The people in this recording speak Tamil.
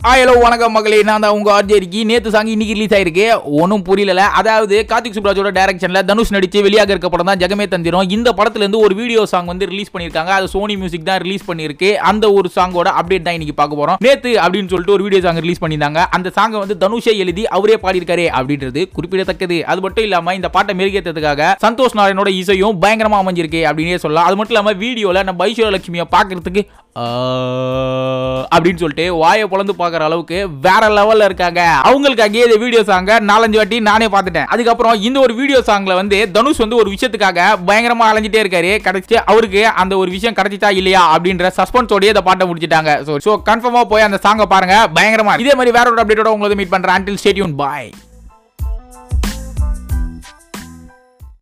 ஹலோ வணக்கம் மகளே நான் தான் உங்க ஆர்ஜே இருக்கி நேத்து சாங் இன்னைக்கு ரிலீஸ் ஆயிருக்கு ஒன்றும் புரியல அதாவது கார்த்திக் சுப்ராஜோட டைரக்ஷன்ல தனுஷ் நடிச்சு வெளியாக இருக்க படம் தான் ஜெகமே தந்திரம் இந்த படத்துல இருந்து ஒரு வீடியோ சாங் வந்து ரிலீஸ் பண்ணிருக்காங்க அது சோனி மியூசிக் தான் ரிலீஸ் பண்ணிருக்கு அந்த ஒரு சாங்கோட அப்டேட் தான் இன்னைக்கு பார்க்க போறோம் நேத்து அப்படின்னு சொல்லிட்டு ஒரு வீடியோ சாங் ரிலீஸ் பண்ணியிருந்தாங்க அந்த சாங்கை வந்து தனுஷே எழுதி அவரே பாடியிருக்காரு அப்படின்றது குறிப்பிடத்தக்கது அது மட்டும் இல்லாம இந்த பாட்டை மெருகேற்றதுக்காக சந்தோஷ் நாராயணோட இசையும் பயங்கரமா அமைஞ்சிருக்கு அப்படின்னே சொல்லலாம் அது மட்டும் இல்லாம வீடியோல நம்ம ஐஸ்வர்யா லட்சுமியை பார்க்கறதுக்கு ஆ, அப்படின்னு சொல்லிட்டு வாயை பொழந்து பார்க்குற அளவுக்கு வேற லெவல்ல இருக்காங்க அவங்களுக்காக இந்த வீடியோ சாங்க நாலஞ்சு வாட்டி நானே பார்த்துட்டேன் அதுக்கப்புறம் இந்த ஒரு வீடியோ சாங்ல வந்து தனுஷ் வந்து ஒரு விஷயத்துக்காக பயங்கரமா அலைஞ்சிட்டே இருக்காரு கிடைச்சு அவருக்கு அந்த ஒரு விஷயம் கிடைச்சிச்சா இல்லையா அப்படின்ற சஸ்பென்ஸோடய இந்த பாட்டை முடிச்சிட்டாங்க ஸோ ஸோ கன்ஃபார்மா போய் அந்த சாங்கை பாருங்க பயங்கரமா இதே மாதிரி வேற ஒரு அப்டேட்டோட உங்களை மீட் பண்றேன் அண்டில் ஸ்டேட்யூன் பாய்